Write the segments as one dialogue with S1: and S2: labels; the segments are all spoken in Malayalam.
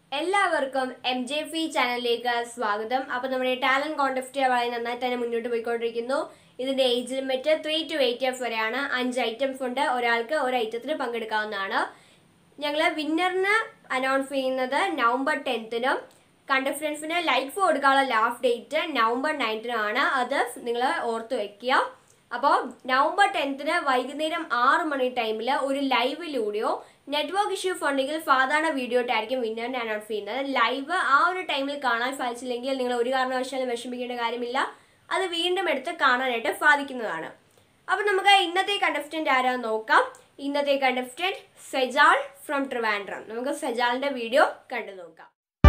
S1: എല്ലാവർക്കും എം ജെ ഫി ചാനലിലേക്ക് സ്വാഗതം അപ്പോൾ നമ്മുടെ ടാലന്റ് കോൺടെസ്റ്റ് വളരെ നന്നായി തന്നെ മുന്നോട്ട് പോയിക്കൊണ്ടിരിക്കുന്നു ഇതിന്റെ age limit three to eight years വരെയാണ് അഞ്ച് ഐറ്റംസ് ഉണ്ട് ഒരാൾക്ക് ഒരു ഐറ്റത്തിന് പങ്കെടുക്കാവുന്നതാണ് ഞങ്ങൾ വിന്നറിന് അനൗൺസ് ചെയ്യുന്നത് നവംബർ ടെൻത്തിനും കണ്ടസ്റ്റൻസിന് ലൈറ്റ് ഫോർ കൊടുക്കാനുള്ള ലാസ്റ്റ് ഡേറ്റ് നവംബർ നയൻത്തിനാണ് അത് നിങ്ങൾ ഓർത്ത് വെക്കുക അപ്പോൾ നവംബർ ടെൻത്തിന് വൈകുന്നേരം ആറ് മണി ടൈമിൽ ഒരു ലൈവിലൂടെയോ നെറ്റ്വർക്ക് ഇഷ്യൂസ് ഉണ്ടെങ്കിൽ സാധാരണ വീഡിയോ ആയിട്ടായിരിക്കും വിന്നറിനെ അനൗൺസ് ചെയ്യുന്നത് ലൈവ് ആ ഒരു ടൈമിൽ കാണാൻ സാധിച്ചില്ലെങ്കിൽ നിങ്ങൾ ഒരു കാരണവശാലും വിഷമിക്കേണ്ട കാര്യമില്ല അത് വീണ്ടും എടുത്ത് കാണാനായിട്ട് സാധിക്കുന്നതാണ് അപ്പോൾ നമുക്ക് ഇന്നത്തെ കണ്ടസ്റ്റന്റ് ആരാന്ന് നോക്കാം ഇന്നത്തെ കണ്ടസ്റ്റന്റ് സെജാൾ ഫ്രം ട്രിവാൻഡ്രം നമുക്ക് സെജാളിന്റെ വീഡിയോ കണ്ടു നോക്കാം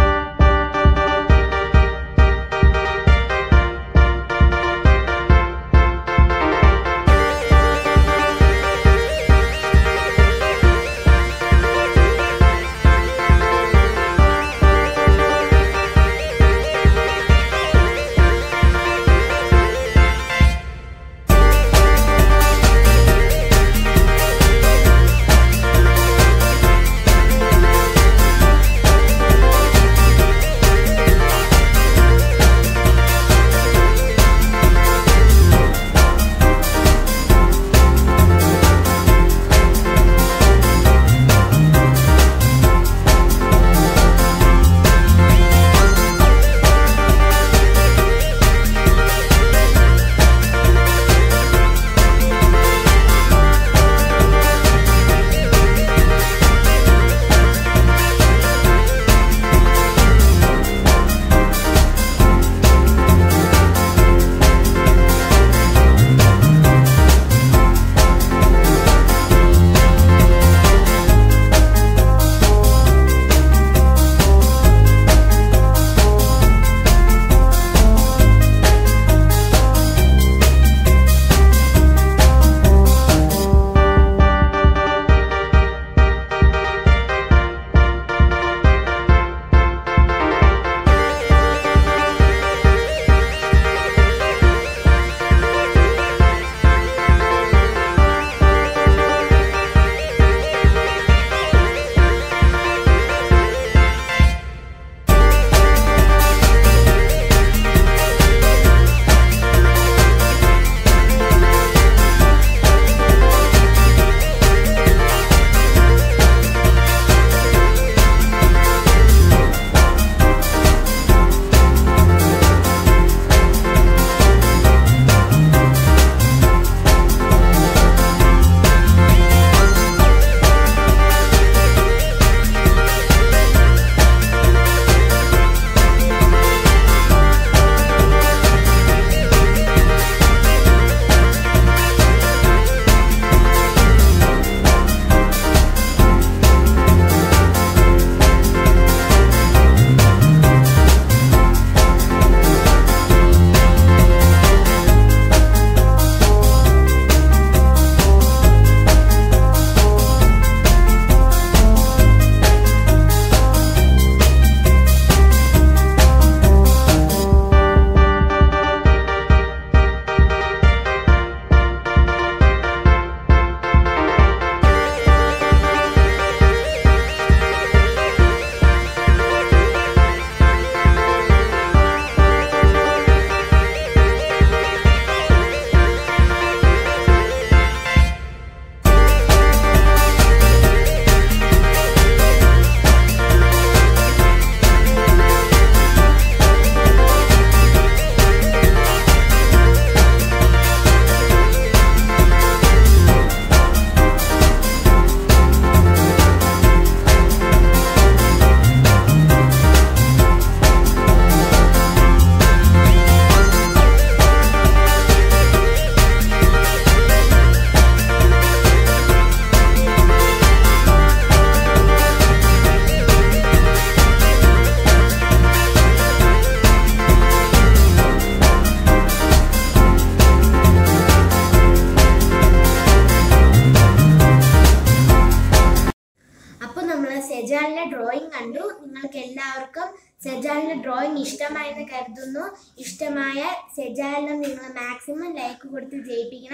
S2: അപ്പൊ നമ്മൾ സെജാലിന്റെ ഡ്രോയിങ് കണ്ടു നിങ്ങൾക്ക് എല്ലാവർക്കും സെജാലിന്റെ ഡ്രോയിങ് ഇഷ്ടമായെന്ന് കരുതുന്നു ഇഷ്ടമായ സെജാലിനെ നിങ്ങൾ മാക്സിമം ലൈക്ക് കൊടുത്ത് ജയിപ്പിക്കണം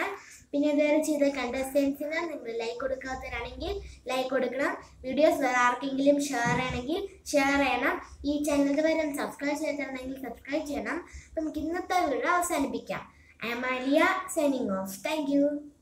S2: പിന്നെ ഇതുവരെ ചെയ്ത കണ്ടസ്റ്റൻസിന് നിങ്ങൾ ലൈക്ക് കൊടുക്കാത്തവരാണെങ്കിൽ ലൈക്ക് കൊടുക്കണം വീഡിയോസ് വേറെ ആർക്കെങ്കിലും ഷെയർ ചെയ്യണമെങ്കിൽ ഷെയർ ചെയ്യണം ഈ ചാനൽ വരെ സബ്സ്ക്രൈബ് ചെയ്തിട്ടുണ്ടെങ്കിൽ സബ്സ്ക്രൈബ് ചെയ്യണം അപ്പം നമുക്ക് ഇന്നത്തെ വീഡിയോ അവസാനിപ്പിക്കാം I'm Aliya signing off thank U